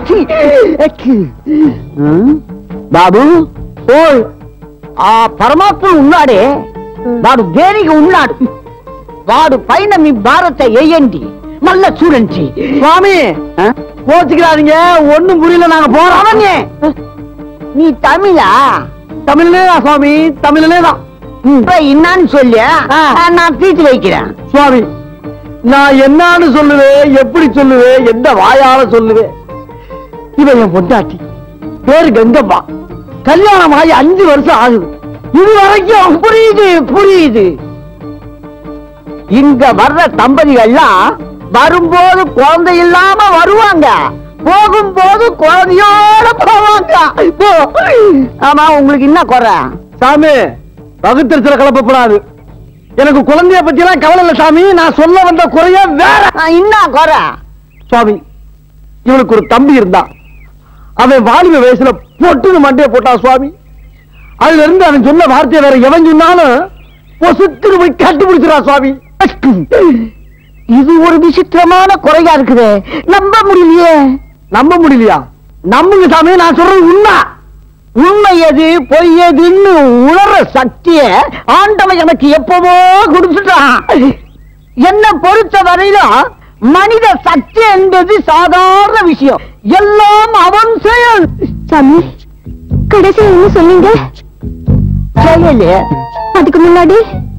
అచ్చి, అచ్చి. ఆ? బాబు ఓయ్ ఆ పరమాత్ముడు ఉన్నాడే వాడు దేనికి ఉన్నాడు వాడు పైన మీ భారత వేయండి మళ్ళా చూడండి சுவாமி கோச்சுக்கிறாதீங்க ஒண்ணும் புரியல நாங்க போறோம் அவனே நீ தமிழா தமிழ்லே தான் சுவாமி தமிழ்லே தான் இப்ப என்னன்னு சொல்லு நான் தீர்த்து வைக்கிறேன் சுவாமி நான் என்னன்னு சொல்லுவேன் எப்படி சொல்லுவேன் எந்த வாயால சொல்லுவேன் இவன் என் பொண்டாட்டி பேரு கங்கம்மா கல்யாணம் ஆகி அஞ்சு வருஷம் ஆகுது இது வரைக்கும் புரியுது புரியுது இங்க வர்ற தம்பதிகள்லாம் வரும்போது குழந்தை இல்லாம வருவாங்க போகும்போது குழந்தையோட போவாங்க போ. ஆமா உங்களுக்கு என்ன குறை சாமி வகுத்தறிச்சல கலப்பப்படாது எனக்கு குழந்தைய பத்தி எல்லாம் கவலை இல்ல சாமி நான் சொல்ல வந்த குறைய வேற என்ன குறை சுவாமி இவனுக்கு ஒரு தம்பி இருந்தான் அவன் வாலிப வயசுல பொட்டுன்னு மண்டைய போட்டான் சுவாமி அதுல இருந்து அவன் சொன்ன வார்த்தையை வேற எவன் சொன்னாலும் பொசுக்குன்னு போய் கண்டுபிடிச்சிடா சுவாமி இது ஒரு விசித்திரமான குறையா இருக்குது நம்ப முடியலையே நம்ப முடியலையா நம்புங்க சாமி நான் சொல்றது உண்மை உண்மை எது பொய் எதுன்னு உணர சக்திய ஆண்டவன் எனக்கு எப்பவோ கொடுத்துட்டான் என்ன பொறுத்த வரையிலும் மனித சக்தி என்பது சாதாரண விஷயம் எல்லாம் அவன் செயல் சாமி கடைசி என்ன சொன்னீங்க செயலே அதுக்கு முன்னாடி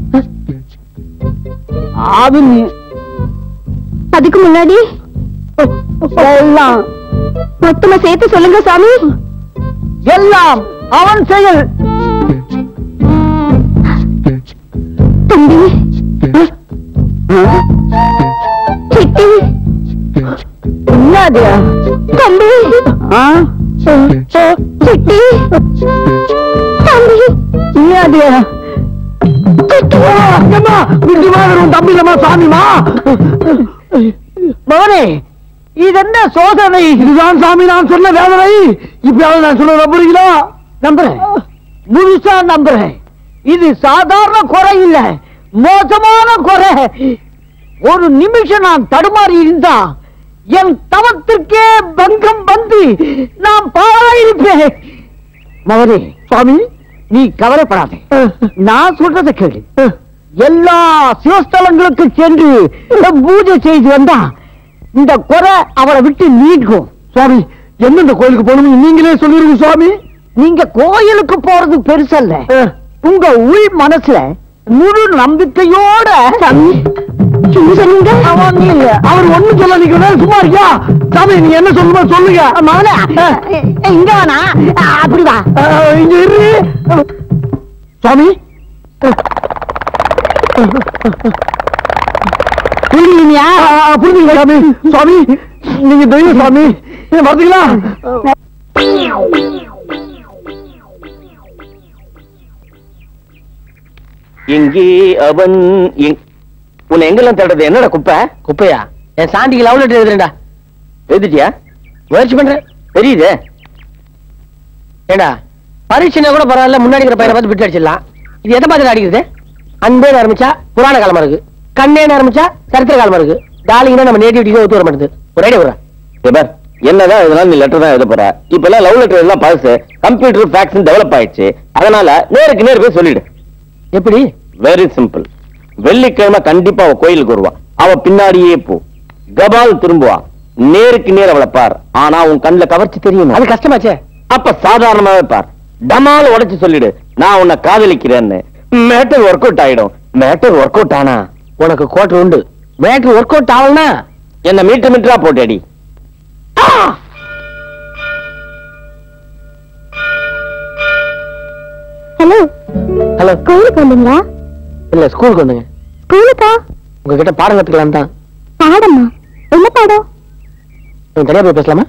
அது நீ- அதுக்கு முன்னாடி எல்லாம் மொத்தமா சேர்த்து சொல்லுங்க சாமி எல்லாம் அவன் செயல் தம்பி சிட்டி என்னது தம்பி ஆ? சிட்டி தம்பி என்னது அம்மா, நிச்சயமா வரும் தம்பிலம்மா சாமிமா மகனே இது என்ன சோதனை இதுதான் சாமி நான் சொன்ன வேதனை இப்பயாவது நான் சொல்ல நம்புறீங்களா நம்புறேன் முழுசா நம்புறேன் இது சாதாரண குறை இல்ல மோசமான குறை ஒரு நிமிஷம் நான் தடுமாறி இருந்தா என் தவத்திற்கே பங்கம் வந்து நான் பாழாயிருப்பேன் மகனே சுவாமி நீ கவலைப்படாதே நான் சொல்றத கேளு எல்லா சிவஸ்தலங்களுக்கு சென்று பூஜை செய்து வந்தா இந்த குறை அவரை விட்டு நீங்கும் சுவாமி எந்தெந்த கோயிலுக்கு போகணும் நீங்களே சொல்லிருங்க சுவாமி நீங்க கோயிலுக்கு போறது பெருசல்ல உங்க உள் மனசுல முழு நம்பிக்கையோட சொன்னீங்க அவன் இல்ல. அவர் ஒண்ணு சொல்ல நீங்க சும்மா இருக்கியா சாமி நீங்க என்ன சொல்லுமோ சொல்லுங்க மகனே இங்க வேணா அப்படி வா இங்க இரு சாமி புரியுதுங்களா புரியுதுங்க சாமி சாமி நீங்க தெய்வம் சாமி வரதுங்களா எங்கே அவன் எங்- உன்னை எங்கெல்லாம் தேடுறது என்னடா குப்பை குப்பையா என் சாண்டிக்கு லவ் லெட்டர் எழுதுறேன்டா எழுதிட்டியா முயற்சி பண்றேன் தெரியுதே ஏண்டா பரீட்சைனா கூட பரவாயில்ல முன்னாடி இருக்கிற பையனை பார்த்து பிட்டு அடிச்சிடலாம் இது எதை பார்த்து அடிக்கிறது அன்பேன்னு ஆரம்பிச்சா புராண காலமா இருக்கு கண்ணேன்னு ஆரம்பிச்சா சரித்திர காலமா இருக்கு டாலிங்னா நம்ம நேட்டிவிட்டிக்கு ஒத்து வர மாட்டேது ஒரு ஐடியா விடுறேன் ஏபார் என்னதான் இதனால நீ லெட்டர் தான் எழுத போற இப்ப எல்லாம் லவ் லெட்டர் எல்லாம் பழசு கம்ப்யூட்டர் ஃபேக்ஸ் டெவலப் ஆயிடுச்சு அதனால நேருக்கு நேர் போய் சொல்லிடு எப்படி வெரி சிம்பிள் வெள்ளிக்கிழமை கண்டிப்பா அவ கோயிலுக்கு வருவா அவ பின்னாடியே போ கபால் திரும்புவா நேருக்கு நேர் அவளை பார் ஆனா உன் கண்ணுல கவர்ச்சி தெரியும் அது கஷ்டமாச்சே அப்ப சாதாரணமாவே பார் டமால் உடைச்சு சொல்லிடு நான் உன்னை காதலிக்கிறேன்னு மேட்டர் ஒர்க் அவுட் ஆயிடும் மேட்டர் ஒர்க் அவுட் ஆனா உனக்கு கோட்டர் உண்டு மேட்ரு ஒர்க் அவுட் ஆகலனா என்ன மீட்டர் மீட்டரா போட்டேடி ஹலோ ஹலோ கோயிலுக்கு வந்தீங்களா இல்ல ஸ்கூலுக்கு வந்துங்க ஸ்கூலுக்கா உங்ககிட்ட பாடம் கத்துக்கலாம் தான் பாடமா என்ன பாடம் கொஞ்சம் தனியா போய் பேசலாமா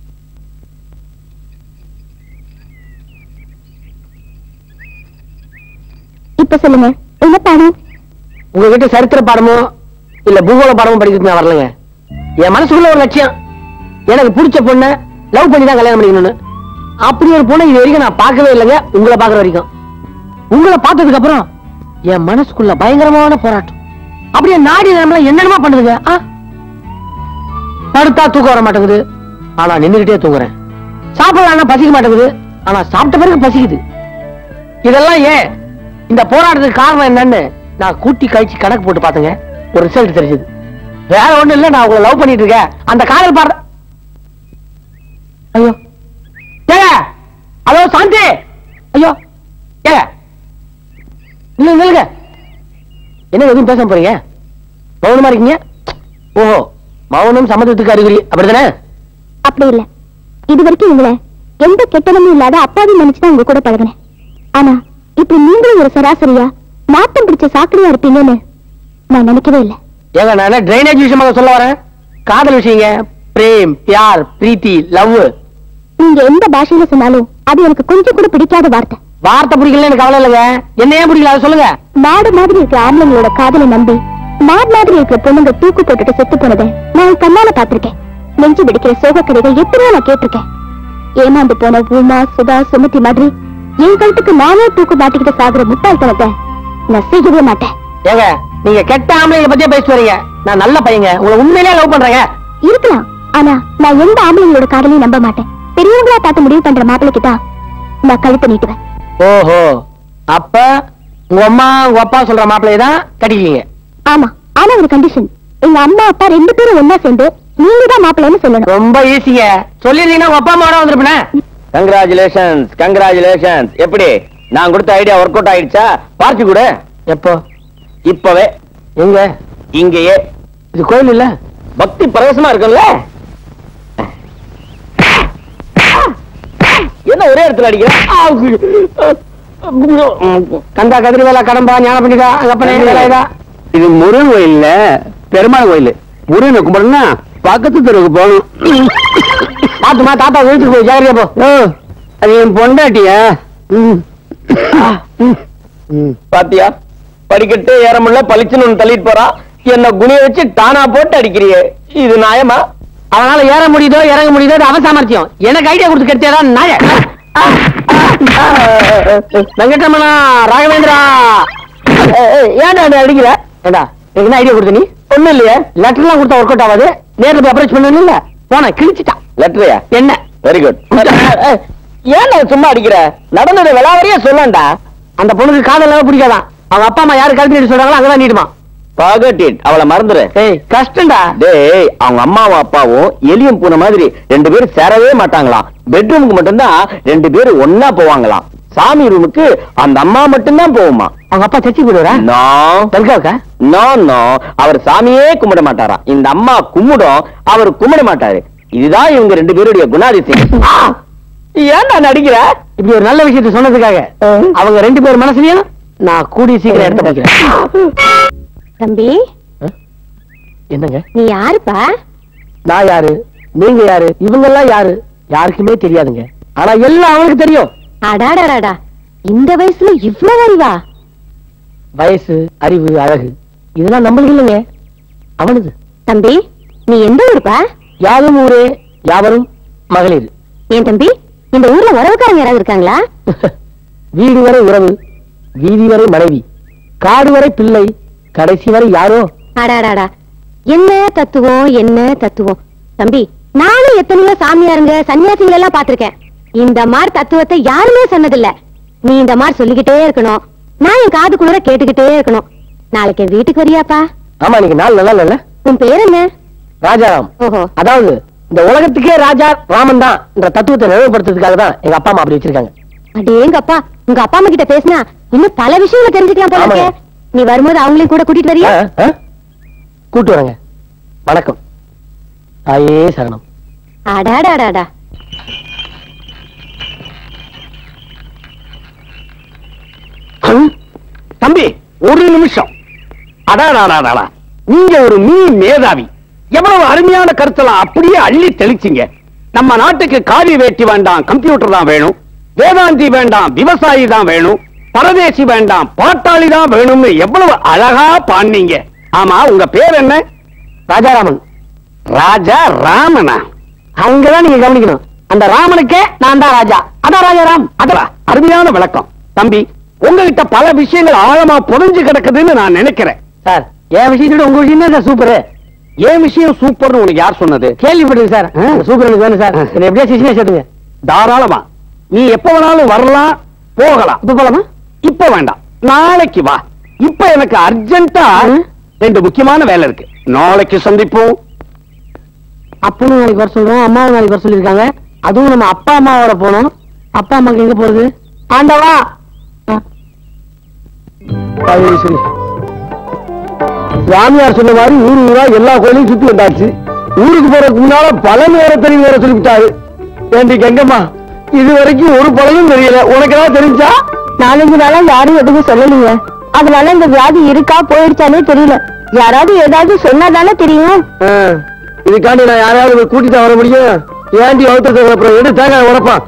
இப்ப சொல்லுங்க என்ன பாடம் உங்ககிட்ட சரித்திர பாடமோ இல்ல பூகோள பாடமோ படிக்கிறதுக்கு நான் வரலங்க என் மனசுக்குள்ள ஒரு லட்சியம் எனக்கு பிடிச்ச பொண்ணை லவ் பண்ணி தான் கல்யாணம் பண்ணிக்கணும்னு அப்படி ஒரு பொண்ணை இது வரைக்கும் நான் பார்க்கவே இல்லைங்க உங்களை பார்க்குற வரைக்கும் உங்களை பார்த்ததுக்கு அப்புறம் என் மனசுக்குள்ள பயங்கரமான போராட்டம் அப்படியே நாடி நம்மள என்னென்னமா பண்ணுதுங்க ஆ? படுத்தா தூக்கம் வர மாட்டேங்குது ஆனா நின்னுகிட்டே தூங்குறேன் சாப்பிடலாம் பசிக்க மாட்டேங்குது ஆனா சாப்பிட்ட பிறகு பசிக்குது இதெல்லாம் ஏன் இந்த போராட்டத்துக்கு காரணம் என்னன்னு நான் கூட்டி கழிச்சு கணக்கு போட்டு பார்த்தேங்க ஒரு ரிசல்ட் தெரிஞ்சது வேற ஒண்ணும் இல்ல நான் உங்களை லவ் பண்ணிட்டு இருக்கேன் அந்த காதல் பாடுற ஐயோ ஏங்க ஹலோ சாந்தி ஐயோ ஏங்க நில்லுங்க நில்லுங்க என்ன எதுவும் பேச போறீங்க மௌனமா இருக்கீங்க ஓஹோ மௌனம் சம்மதத்துக்கு அறிகுறி அப்படிதானே அப்படி இல்ல இது வரைக்கும் உங்களை எந்த கெட்டனமும் இல்லாத அப்பாவி நினைச்சுதான் உங்க கூட பழகினேன் ஆனா இப்படி நீங்களும் ஒரு சராசரியா நாட்டம் பிடிச்ச சாக்கடையா இருப்பீங்கன்னு நான் நினைக்கவே இல்லை ஏங்க நான் என்ன டிரைனேஜ் விஷயமாக சொல்ல வரேன் காதல் விஷயங்க பிரேம் பியார் பிரீத்தி லவ் நீங்க எந்த பாஷையில சொன்னாலும் அது எனக்கு கொஞ்சம் கூட பிடிக்காத வார்த்தை வார்த்தை பிடிக்கல எனக்கு கவலை இல்லைங்க என்ன ஏன் பிடிக்கல அதை சொல்லுங்க மாடு மாதிரி இருக்கிற ஆம்பளைங்களோட காதலை நம்பி மாடு மாதிரி இருக்கிற பொண்ணுங்க தூக்கு போட்டுட்டு செத்து போனதை நான் என் கண்ணால பாத்திருக்கேன் நெஞ்சு பிடிக்கிற சோக கதைகள் எத்தனையோ நான் கேட்டிருக்கேன் ஏமாந்து போன உமா சுதா சுமதி மாதிரி என் கழுத்துக்கு நானே தூக்கு மாட்டிக்கிட்டு சாகுற முட்டாள்தனத்தை நான் செய்யவே மாட்டேன் ஏங்க நீங்க கெட்ட ஆம்பளைங்களை பத்தியே பேசிட்டு வரீங்க நான் நல்ல பையங்க உங்களை உண்மையிலேயே லவ் பண்றேங்க இருக்கலாம் ஆனா நான் எந்த ஆம்பளைங்களோட காதலையும் நம்ப மாட்டேன் பெரியவங்களா பார்த்து முடிவு பண்ற மாப்பிளைக்கு தான் நான் கழுத்தை நீட்டுவேன் ஓஹோ அப்ப உங்க அம்மா உங்க அப்பா சொல்ற மாப்பிள்ளைய தான் கட்டிக்கீங்க ஆமா ஆனா ஒரு கண்டிஷன் எங்க அம்மா அப்பா ரெண்டு பேரும் ஒன்னா சேர்ந்து நீங்க தான் மாப்பிள்ளைன்னு சொல்லணும் ரொம்ப ஈஸிங்க சொல்லிருந்தீங்கன்னா உங்க அப்பா அம்மாவோட வந்திருப்பேனே கங்க்ராச்சுலேஷன்ஸ் கங்க்ராச்சுலேஷன்ஸ் எப்படி நான் கொடுத்த ஐடியா ஒர்க் அவுட் ஆயிடுச்சா பார்ட்டி கூட எப்போ இப்பவே எங்க இங்கேயே இது கோயில் இல்ல பக்தி பரவசமா இருக்கும்ல என்ன ஒரே இடத்துல அடிக்கிற கந்தா கதிரிவேலா கடம்பா ஞான பண்ணிக்கா அப்பனே வேலாயுதா இது முருகன் கோயில் இல்ல பெருமாள் கோயில் முருகனை கும்பிடணும்னா பக்கத்து தெருவுக்கு போகணும் பாத்துமா தாத்தா வீட்டுக்கு போய் ஜாகிரதையா போ ஓ அது என் பொண்டாட்டியா ம். ம். பாத்தியா படிக்கட்டு ஏற முடியல பளிச்சுன்னு ஒண்ணு தள்ளிட்டு போறா என்ன குனிய வச்சு டானா போட்டு அடிக்கிறியே இது நியாயமா அவனால ஏற முடியுதோ இறங்க முடியுதோ அது அவன் சாமர்த்தியம் எனக்கு ஐடியா கொடுத்து கெடுத்தேதான் நாய வெங்கடரமணா ராகவேந்திரா ஏன்டா என்ன அடிக்கிற ஏண்டா எனக்கு என்ன ஐடியா கொடுத்த நீ ஒண்ணும் இல்லையே லெட்டர் எல்லாம் கொடுத்தா ஒர்க் அவுட் ஆகாது நேர்ல போய் அப்ரோச் பண்ணணும் இல்ல போன கிழிச்சிட்டான் லெட்டரையா என்ன வெரி குட் ஏன் நான் சும்மா அடிக்கிற நடந்தது விளாவரியா சொல்லண்டா அந்த பொண்ணுக்கு காதல் எல்லாம் பிடிக்காதான் அவங்க அப்பா அம்மா யாரு கழுத்து நீட்டு சொல்றாங்களோ அங்கதான் நீட்டுமா forget it அவளை மறந்துரு ஏய் கஷ்டம்டா டேய் அவங்க அம்மாவும் அப்பாவும் எலியும் பூனை மாதிரி ரெண்டு பேரும் சேரவே மாட்டாங்களாம் பெட்ரூமுக்கு மட்டும்தான் ரெண்டு பேரும் ஒன்னா போவாங்களாம் சாமி ரூமுக்கு அந்த அம்மா மட்டும்தான் போகுமா அவங்க அப்பா சர்ச்சை போடுவாரா நோ தர்காவுக்கா நோ நோ அவர் சாமியே கும்பிட மாட்டாராம் இந்த அம்மா கும்பிடும் அவர் கும்பிட மாட்டாரு இதுதான் இவங்க ரெண்டு பேருடைய குணாதிசயம் ஆ! ஏன்டா நடிக்கிற இப்படி ஒரு நல்ல விஷயத்தை சொன்னதுக்காக அவங்க ரெண்டு பேர் மனசுலயும் நான் கூடிய சீக்கிரம் எடுத்து வைக்கிறேன் தம்பி என்னங்க நீ யாருப்பா நான் யாரு நீங்க யாரு இவங்க எல்லாம் யாரு யாருக்குமே தெரியாதுங்க ஆனா எல்லாம் அவனுக்கு தெரியும் அடாடாடாடா இந்த வயசுல இவ்வளவு அறிவா வயசு அறிவு அழகு இதெல்லாம் நம்மளுக்கு இல்லைங்க அவனுது தம்பி நீ எந்த ஊருப்பா யாரும் ஊரே யாவரும் மகளிர் ஏன் தம்பி இந்த ஊர்ல உறவுக்காரங்க யாராவது இருக்காங்களா வீடு வரை உறவு வீதி வரை மனைவி காடு வரை பிள்ளை கடைசி வரை யாரோ அடாடாடா என்ன தத்துவம் என்ன தத்துவம் தம்பி நானும் எத்தனையோ சாமியாருங்க சன்னியாசிகள் எல்லாம் பாத்திருக்கேன் இந்த மாதிரி தத்துவத்தை யாருமே சொன்னதில்ல நீ இந்த மாதிரி சொல்லிக்கிட்டே இருக்கணும் நான் என் காதுக்குள்ள கேட்டுக்கிட்டே இருக்கணும் நாளைக்கு என் வீட்டுக்கு வரியாப்பா ஆமா இன்னைக்கு நாள் நல்லா இல்ல உன் பேர் என்ன ராஜாராம் ஓஹோ அதாவது இந்த உலகத்துக்கே ராஜா ராமன் தான் என்ற தத்துவத்தை நினைவுபடுத்துறதுக்காக தான் எங்க அப்பா அம்மா அப்படி வச்சிருக்காங்க அடேங்கப்பா உங்க அப்பா அம்மா கிட்ட பேசினா இன்னும் பல விஷயங்களை தெரிஞ்சுக்கலாம் போல இருக்கே. ஆமாங்க. நீ வரும்போது அவங்களையும் கூட கூட்டிட்டு வரியா ஆ, ஆ? கூட்டு வரேங்க வணக்கம் தாயே சரணம் அடாடாடாடா ஹம்? தம்பி ஒரு நிமிஷம் அடாடாடாடா நீங்க ஒரு மீ மேதாவி எவ்வளவு அருமையான கருத்தெல்லாம் அப்படியே அள்ளி தெளிச்சிங்க நம்ம நாட்டுக்கு காவி வேட்டி வேண்டாம் கம்ப்யூட்டர் தான் வேணும் வேதாந்தி வேண்டாம் விவசாயி தான் வேணும் பரதேசி வேண்டாம் பாட்டாளி தான் வேணும்னு எவ்வளவு அழகா பான்னீங்க ஆமா உங்க பேர் என்ன ராஜாராமன் ராஜா ராமனா அங்கதான் நீங்க கவனிக்கணும் அந்த ராமனுக்கே நான் தான் ராஜா அதான் ராஜாராம் அதா அருமையான விளக்கம் தம்பி உங்ககிட்ட பல விஷயங்கள் ஆழமா புதைஞ்சு கிடக்குதுன்னு நான் நினைக்கிறேன் சார் என் விஷயத்தோட உங்க விஷயம் தான் சூப்பரு என் விஷயம் சூப்பர்னு உனக்கு யார் சொன்னது கேள்விப்பட்டிருக்கு சார் சூப்பர் எனக்கு வேணும் சார் என்ன எப்படியா சிசியா சொல்லுங்க தாராளமா நீ எப்ப வேணாலும் வரலாம் போகலாம் இப்ப போலாமா இப்ப வேண்டாம் நாளைக்கு வா இப்ப எனக்கு அர்ஜென்ட்டா ம். ரெண்டு முக்கியமான வேலை இருக்கு நாளைக்கு சந்திப்போம் அப்பனும் நாளைக்கு வர சொல்றோம் அம்மாவும் நாளைக்கு வர சொல்லிருக்காங்க அதுவும் நம்ம அப்பா அம்மாவோட போனோம் அப்பா அம்மாக்கு எங்க போறது ஆண்டவா சரி சுவாமியார் சொன்ன மாதிரி ஊரு ஊரா எல்லா கோயிலையும் சுத்தி வந்தாச்சு ஊருக்கு போறதுக்கு முன்னால பல நேர தெரிவு வேற சொல்லிவிட்டாரு ஏண்டி கங்கம்மா இது வரைக்கும் ஒரு பழமும் தெரியல உனக்கு ஏதாவது தெரிஞ்சா நாலஞ்சு நாளா யாரும் எதுவும் சொல்லலைங்க அதனால இந்த வியாதி இருக்கா போயிடுச்சானே தெரியல யாராவது ஏதாவது சொன்னாதானே தெரியும் ஆ, இதுக்காண்டி நான் யாரையாவது போய் கூட்டிட்டு வர முடியும் ஏண்டி அவுத்தத்தை அப்புறம் எடு தேங்காய் உடப்பான்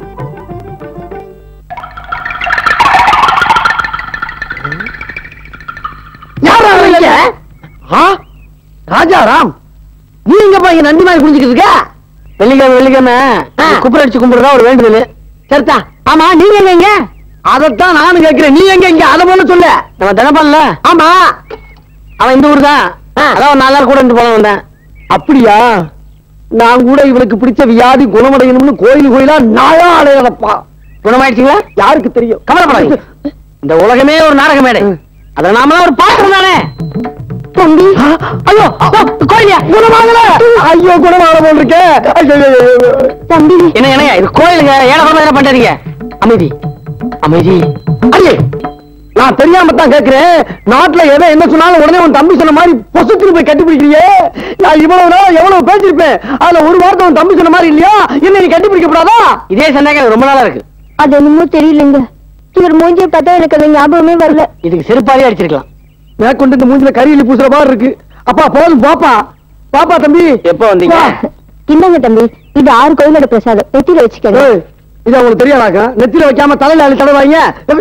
யாரா அவங்க? ஆ? ராஜாராம் நீ எங்கப்பா இங்க நந்தி மாதிரி குடிஞ்சுக்கிட்டு இருக்க வெள்ளிக்கிழமை வெள்ளிக்கிழமை ஆ. குப்பரை அடிச்சு கும்பிடுறதா ஒரு வேண்டுதல் சரிதா ஆமா நீங்க எங்க இங்க அதத்தான் நானும் கேட்கிறேன் நீ எங்க இங்க அதை போல சொல்ல நம்ம தினப்பான்ல ஆமா அவன் இந்த ஊர் தான் ஆ. அதான் ஒரு நாலு நாள் கூட இருந்து போன வந்தேன் அப்படியா நான் கூட இவனுக்கு பிடிச்ச வியாதி குணமடையணும்னு கோயில் கோயிலா நாயா அலையறப்பா குணமாயிடுச்சுங்களா யாருக்கு தெரியும் கவலைப்படாதீங்க இந்த உலகமே ஒரு நாடக மேடை அத நாமலாம் ஒரு பாத்திரம் தானே தம்பி ஆ, ஐயோ கோயிலியா குணமாகல ஐயோ குணமாக போல் இருக்கே ஐயோ, ஐயோ, ஐயோ, ஐயோ. தம்பி என்ன என்னங்க இது கோயிலுங்க ஏழை என்ன பண்றீங்க அமைதி அமைதி அடியே நான் தெரியாம தான் கேக்குறேன் நாட்டுல எதை என்ன சொன்னாலும் உடனே உன் தம்பி சொன்ன மாதிரி பொசுக்கு போய் கட்டி பிடிக்கிறியே நான் இவ்வளவு நாள் எவ்வளவு பேசிருப்பேன் அதுல ஒரு வார்த்தை உன் தம்பி சொன்ன மாதிரி இல்லையா என்ன நீ கட்டி பிடிக்க கூடாதா இதே சந்தேகம் எனக்கு ரொம்ப நாளா இருக்கு அது என்னமோ தெரியலங்க இவர் மூஞ்சியை பார்த்தா எனக்கு அது ஞாபகமே வரல இதுக்கு செருப்பாலே அடிச்சிருக்கலாம் மேற்கொண்டு இந்த மூஞ்சில கரியலி பூசுற மாதிரி இருக்கு அப்பா போதும் பாப்பா பாப்பா தம்பி எப்போ வந்தீங்க? வா. இந்தாங்க தம்பி இது ஆறு கோயிலோட பிரசாதம் நெத்தியில வச்சுக்கங்க ஏய், இது அவங்களுக்கு தெரியாதாக்கா நெத்தில வைக்காம தலையில அள்ளி தடவாங்க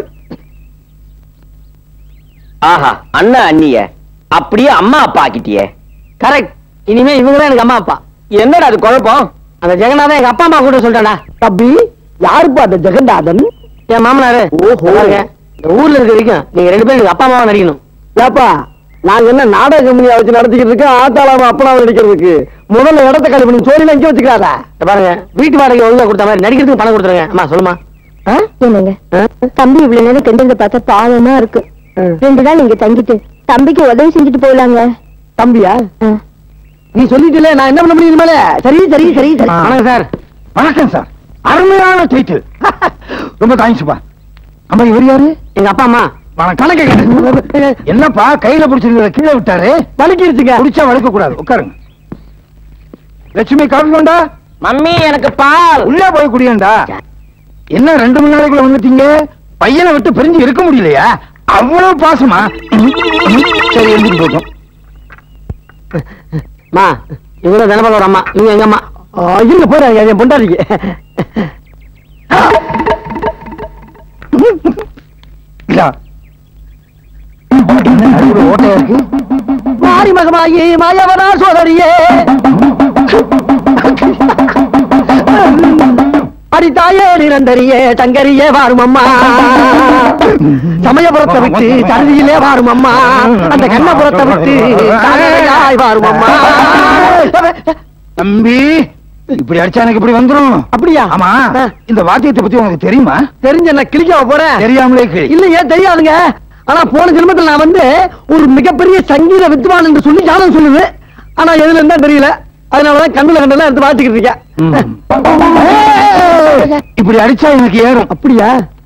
ஆஹா அண்ணன் அண்ணிய அப்படியே அம்மா அப்பா ஆக்கிட்டியே கரெக்ட் இனிமே இவங்க தான் எனக்கு அம்மா அப்பா என்னடா அது குழப்பம் அந்த ஜெகநாதன் எங்க அப்பா அம்மா கூட சொல்லிட்டானா தம்பி யாருப்பா அந்த ஜெகநாதன் என் மாமனாரு ஓஹோ. பாருங்க, இந்த ஊர்ல இருக்க வரைக்கும் நீங்க ரெண்டு பேரும் எனக்கு அப்பா அம்மாவா நடிக்கணும் ஏப்பா நாங்க என்ன நாடக கம்பெனியா வச்சு நடத்திக்கிட்டு இருக்கோம் ஆத்தாளாம அப்பனாவை நடிக்கிறதுக்கு முதல்ல இடத்த காலி பண்ணி சோழில இங்க வச்சுக்கிறாரா இத பாருங்க வீட்டு வாடகை ஒழுங்கா கொடுத்த மாதிரி நடிக்கிறதுக்கு பணம் கொடுத்துருங்க அம்மா சொல்லுமா என்னங்க தம்பி இவ்வளவு நேரம் கெண்டதை பார்த்தா பாவமா இருக்கு ஆ. ரெண்டு நாள் இங்க தங்கிட்டு தம்பிக்கு உதவி செஞ்சுட்டு போயிடலாங்க தம்பியா ஆ. நீ சொல்லிட்டுல நான் என்ன பண்ண முடியும் இனிமேல சரி சரி சரி சரி வணக்கம் சார் வணக்கம் சார் அருமையான டைட்டில் ரொம்ப தேங்க்ஸ்ப்பா அம்மா இவர் யாரு எங்க அப்பா அம்மா கணக்கு என்னப்பா கையில பிடிச்சிருந்தத கீழே விட்டாரு வலிக்கிருச்சுங்க பிடிச்சா வளர்க்க கூடாது உட்காருங்க லட்சுமி காஃபி கொண்டா மம்மி எனக்கு பால் உள்ளே போய் குடியேண்டா என்ன ரெண்டு மணி நாளைக்குள்ள வந்துட்டீங்க பையனை விட்டு பிரிஞ்சு இருக்க முடியலையா அவ்வளவு பாசமா சரி எழுந்துட்டு போட்டோம் அம்மா இவங்க தினபாலோட அம்மா இவங்க எங்க அம்மா ஆ, இருங்க போறாங்க என் பொண்டாட்டிக்கு இதா. என்ன நடுவுல ஓட்டையா இருக்கு மாரி மகமாயி மாயவனா சோதரியே அடித்தாயே நிரந்தரியே தங்கரியே வாரும் அம்மா சமயபுரத்தை விட்டு தருதியிலே வாரும் அம்மா அந்த கண்ணபுரத்தை விட்டு தகரையாய் வாரும் அம்மா தம்பி இப்படி அடிச்சா எனக்கு இப்படி வந்துரும் அப்படியா ஆமா ஆ. இந்த வாத்தியத்தை பத்தி உனக்கு தெரியுமா தெரிஞ்ச நான் கிளிக்க போறேன் தெரியாமலே கிளி இல்லையே தெரியாதுங்க ஆனா போன ஜென்மத்தில் நான் வந்து ஒரு மிகப்பெரிய சங்கீத வித்வான் என்று சொல்லி ஜாதகம் சொல்லுது ஆனா எதுல இருந்தா தெரியல அதனாலதான் கண்ணுல கண்டெல்லாம் எடுத்து வாசிக்கிட்டு இருக்கேன் ஏய், இப்படி அடிச்சா எனக்கு ஏறும் அப்படியா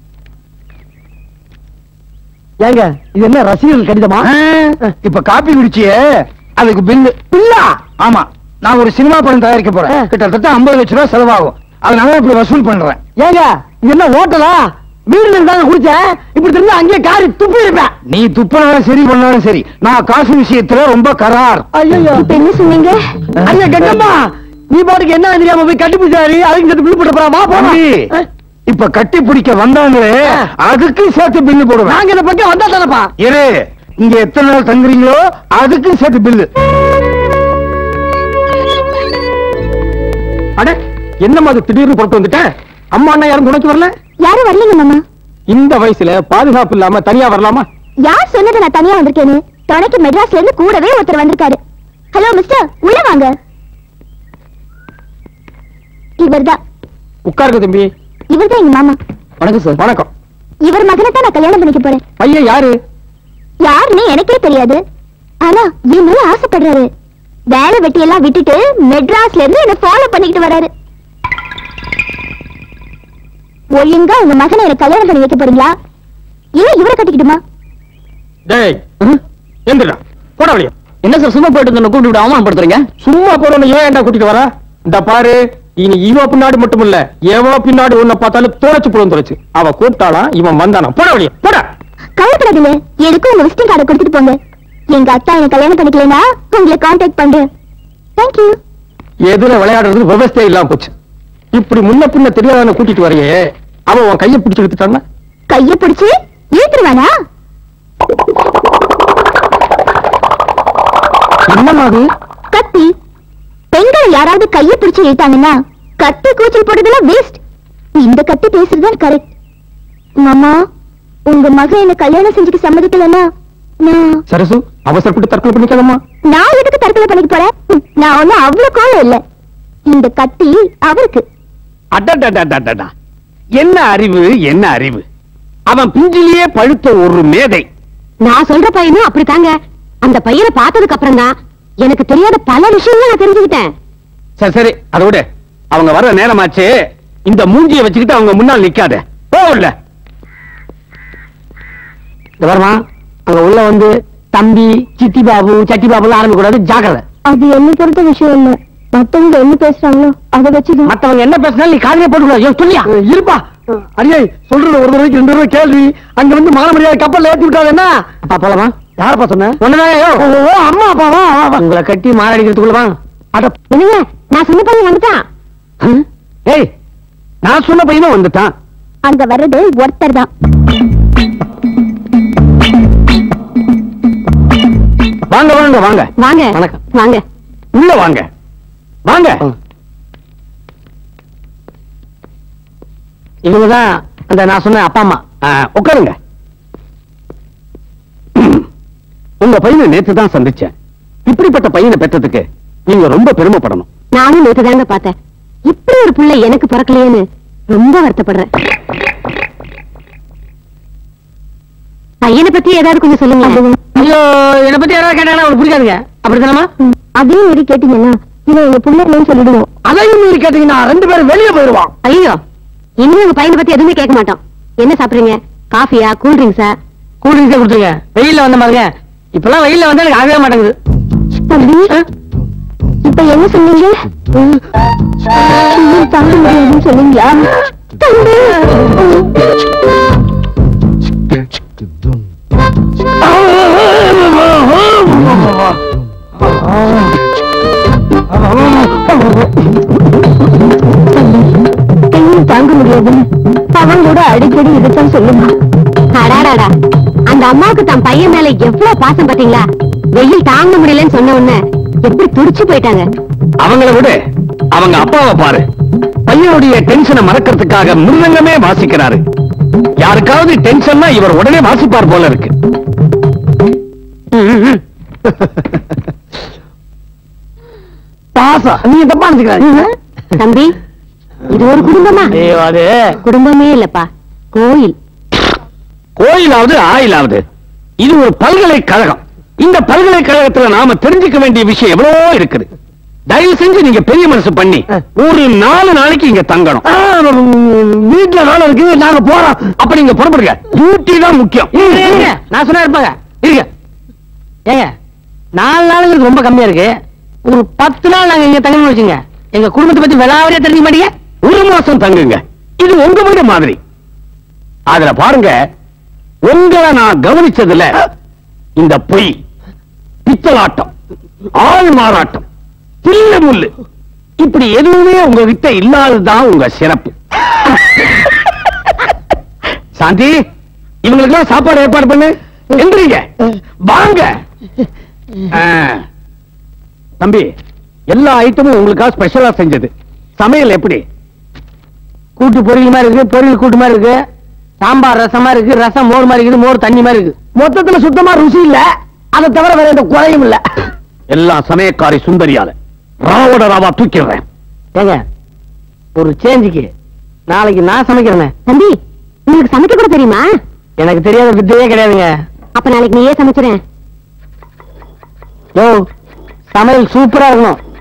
ஏங்க இது என்ன ரசிகர்கள் கடிதமா ஆ, இப்ப காப்பி குடிச்சியே அதுக்கு பில்லு பில்லா ஆமா நான் ஒரு சினிமா படம் தயாரிக்க போறேன் ஆ. கிட்டத்தட்ட 50 லட்சம் ரூபாய் செலவாகும் அதனால இப்படி வசூல் பண்றேன் ஏங்க இது என்ன ஹோட்டலா வீடுல இருந்தாங்க குடிச்சேன் இப்படி தெரிஞ்சா அங்கேயே காரி துப்பி இருப்பேன் நீ துப்பினாலும் சரி பண்ணாலும் சரி நான் காசு விஷயத்துல ரொம்ப கரார் ஐயோ இப்ப என்ன சொன்னீங்க ஐயா கங்கம்மா நீ பாட்டுக்கு என்ன தெரியாம போய் கட்டி பிடிச்சாரு அதுக்கு சேர்த்து பில்லு போட்டு போறா வா தம்பி, போறோம் இப்ப கட்டி பிடிக்க வந்தாங்களே ஆ. அதுக்கு சேர்த்து பில்லு போடுவேன் நாங்க இந்த பக்கம் வந்தா தானப்பா இரு இங்க எத்தனை நாள் தங்குறீங்களோ அதுக்கும் சேர்த்து பில்லு அட என்னம்மா அது திடீர்னு புறத்து வந்துட்ட அம்மா அண்ணா யாரும் துணைக்கு வரல யாரும் வரலீங்க மாமா இந்த வயசுல பாதுகாப்பு இல்லாம தனியா வரலாமா யார் சொன்னது நான் தனியா வந்திருக்கேன்னு துணைக்கு மெட்ராஸ்ல இருந்து கூடவே ஒருத்தர் வந்திருக்காரு ஹலோ மிஸ்டர் உள்ள வாங்க இவர்தான் உட்காருங்க தம்பி இவர்தான் எங்க மாமா வணக்கம் சார் வணக்கம் இவர் மகனை தான் நான் கல்யாணம் பண்ணிக்க போறேன் பையன் யாரு யாருன்னு எனக்கே தெரியாது ஆனா என் மேல ஆசைப்படுறாரு வேலை வெட்டி எல்லாம் விட்டுட்டு மெட்ராஸ்ல இருந்து என்ன ஃபாலோ பண்ணிக்கிட்டு வராரு ஒழுங்கா உங்க மகனை எனக்கு கல்யாணம் பண்ணி வைக்க போறீங்களா இல்ல இவரை கட்டிக்கிட்டுமா டேய் எந்திரா போட வழியா என்ன சார் சும்மா போயிட்டு இருந்த கூப்பிட்டு விட்டு அவமானப்படுத்துறீங்க சும்மா போறவன ஏன் ஏன்டா கூட்டிட்டு வர இந்த பாரு இனி இவ பின்னாடி மட்டும் இல்ல எவ பின்னாடி உன்னை பார்த்தாலும் தோலைச்சு புழுந்து தொலைச்சு அவ கூப்பிட்டாலாம் இவன் வந்தானா போட வழியா போட கவலைப்படாதீங்க எனக்கு உங்க விசிட்டிங் கார்டை கொடுத்துட்டு போங்க எங்க அத்தா என்ன கல்யாணம் பண்ணிக்கலைன்னா உங்களை காண்டாக்ட் பண்றேன் தேங்க்யூ எதுல விளையாடுறது விவசாயம் இல்லாம போச்சு இப்படி முன்ன பின்ன தெரியாதவன கூட்டிட்டு வரையே அவன் உன் கையை பிடிச்சு எடுத்துட்டான்னா கைய பிடிச்சு இழுத்துருவானா என்னமா அது கத்தி பெண்களை யாராவது கைய பிடிச்சு இழுத்தாங்கன்னா கத்தி கூச்சல் போடுறதெல்லாம் வேஸ்ட் இந்த கத்தி பேசுறதுதான் கரெக்ட் மாமா உங்க மகன் என்ன கல்யாணம் செஞ்சுக்க சம்மதிக்கலன்னா நான் சரசு அவசரப்பட்டு தற்கொலை பண்ணிக்கலாமா நான் எதுக்கு தற்கொலை பண்ணிக்க போறேன் ம், நான் ஒண்ணும் அவ்வளவு கோலம் இல்ல இந்த கத்தி அவருக்கு அடடடடடடா. என்ன அறிவு என்ன அறிவு அவன் பிஞ்சிலேயே பழுத்த ஒரு மேதை நான் சொல்ற பையனும் அப்படித்தாங்க அந்த பையனை பார்த்ததுக்கு அப்புறம் தான் எனக்கு தெரியாத பல விஷயங்கள் நான் தெரிஞ்சுக்கிட்டேன் சரி சரி அதை விட அவங்க வர நேரமாச்சு இந்த மூஞ்சிய வச்சுக்கிட்டு அவங்க முன்னால் நிக்காத போகல இந்த வருமா அங்க உள்ள வந்து தம்பி சித்தி பாபு சட்டி பாபுலாம் ஆரம்பிக்க கூடாது ஜாக்கிரதை அது என்ன பொறுத்த விஷயம் இல்ல மத்தவங்க என்ன பேசுறாங்களோ அதை வச்சுதான் மத்தவங்க என்ன பேசினாலும் நீ காதலே போட்டு கூடாது சொல்லியா அஹ், இருப்பா அரியை சொல்றது ஒரு தடவைக்கு ரெண்டு தடவை கேள்வி அங்க வந்து மான மரியாதை கப்பல் ஏத்தி விட்டாங்க என்ன அப்பா போலாமா யாரப்பா சொன்ன ஒண்ணுதான் ஓ, ஓ, அம்மா அப்பாவா வா, வா. உங்களை கட்டி மாரடிக்கிறதுக்குள்ள வாங்க அட என்னங்க நான் சொன்ன பையன் வந்துட்டான் ஹம்? ஏய் நான் சொன்ன பையனும் வந்துட்டான் அங்க வர்றது ஒருத்தர் தான் வாங்க வாங்க வாங்க வாங்க வணக்கம். வாங்க உள்ள வாங்க வாங்க இவங்கதான் அந்த நான் சொன்ன அப்பா அம்மா ஆ, உட்காருங்க உங்க பையனை நேத்து தான் சந்திச்சேன் இப்படிப்பட்ட பையனை பெற்றதுக்கு நீங்க ரொம்ப பெருமைப்படணும் நானும் நேத்து தாங்க பார்த்தேன் இப்படி ஒரு பிள்ளை எனக்கு பிறக்கலையேன்னு ரொம்ப வருத்தப்படுறேன் பையனை பத்தி ஏதாவது கொஞ்சம் சொல்லுங்க ஐயோ என்னை பத்தி யாராவது கேட்டாங்கன்னா அவங்களுக்கு பிடிக்காதுங்க அப்படித்தானமா அதையும் மீறி கேட்டீங்கன்னா இவன் எங்க பிள்ளைன்னு சொல்லிடுவோம் அதையும் மீறி கேட்டீங்கன்னா ரெண்டு பேரும் வெளியே போயிருவான் ஐயோ இனிமே உங்க பையனை பத்தி எதுவுமே கேட்க மாட்டோம் என்ன சாப்பிடுறீங்க காஃபியா கூல் ட்ரிங்க்ஸா கூல் ட்ரிங்க்ஸே கொடுத்துருங்க வெயில்ல வந்த பாருங்க இப்பெல்லாம் வெயில்ல வந்தா எனக்கு ஆகவே மாட்டேங்குது தம்பி இப்ப என்ன சொன்னீங்க இன்னும் தாங்க முடியாதுன்னு சொன்னீங்களா தம்பி இன்னும் தாங்க முடியாதுன்னு அவன் கூட அடிக்கடி இதைத்தான் சொல்லுமா அடாடாடா அந்த அம்மாவுக்கு தன் பையன் மேல எவ்வளவு பாசம் பாத்தீங்களா வெயில் தாங்க முடியலன்னு சொன்ன உடனே எப்படி துடிச்சு போயிட்டாங்க அவங்கள விட அவங்க அப்பாவை பாரு பையனுடைய டென்ஷனை மறக்கிறதுக்காக மிருதங்கமே வாசிக்கிறாரு யாருக்காவது டென்ஷன்னா இவர் உடனே வாசிப்பார் போல இருக்கு பாசா நீங்க தப்பா நினைச்சுக்கிறாங்க தம்பி இது ஒரு குடும்பமா ஐயோ அது குடும்பமே இல்லப்பா கோயில் கோயிலாவது ஆயிலாவது இது ஒரு பல்கலைக்கழகம் இந்த பல்கலைக்கழகத்துல நாம தெரிஞ்சுக்க வேண்டிய விஷயம் எவ்வளவோ இருக்குது தயவு செஞ்சு நீங்க பெரிய மனசு பண்ணி ஒரு நாலு நாளைக்கு இங்க தங்கணும் ஆ, வீட்டுல வேலை இருக்கு நாங்க போறோம் அப்ப நீங்க புறப்படுங்க டியூட்டி தான் முக்கியம் இருங்க, நான் சொன்னா இருப்பாங்க இருங்க ஏங்க நாலு நாளுங்கிறது ரொம்ப கம்மியா இருக்கு ஒரு பத்து நாள் நாங்க இங்க தங்கணும்னு வச்சுங்க எங்க குடும்பத்தை பத்தி விளாவரியா தெரிஞ்சுக்க மாட்டீங்க ஒரு மாசம் தங்குங்க இது உங்க வீடு மாதிரி அதுல பாருங்க உங்களை நான் கவனிச்சதுல இந்த பொய் பித்தலாட்டம் ஆள் மாறாட்டம் தில்லு முள்ளு இப்படி எதுவுமே உங்ககிட்ட இல்லாததுதான் உங்க சிறப்பு சாந்தி இவங்களுக்கெல்லாம் சாப்பாடு ஏற்பாடு பண்ணு எந்திரிங்க வாங்க ஆ. தம்பி எல்லா ஐட்டமும் உங்களுக்காக ஸ்பெஷலா செஞ்சது சமையல் எப்படி கூட்டு பொரியல் மாதிரி இருக்கு பொரியல் கூட்டு மாதிரி இருக்கு சாம்பார் ரசம் மாதிரி இருக்கு ரசம் மோர் மாதிரி இருக்குது மோர் தண்ணி மாதிரி இருக்கு மொத்தத்துல சுத்தமா ருசி இல்ல அதை தவிர வேற எந்த குறையும் இல்ல எல்லாம் சமயக்காரி சுந்தரியால ராவோட ராவா தூக்கிடுறேன் ஏங்க ஒரு சேஞ்சுக்கு நாளைக்கு நான் சமைக்கிறேனே தம்பி உங்களுக்கு சமைக்க கூட தெரியுமா எனக்கு தெரியாத வித்தையே கிடையாதுங்க அப்ப நாளைக்கு நீயே சமைச்சிறேன் யோ சமையல் சூப்பரா இருக்கணும்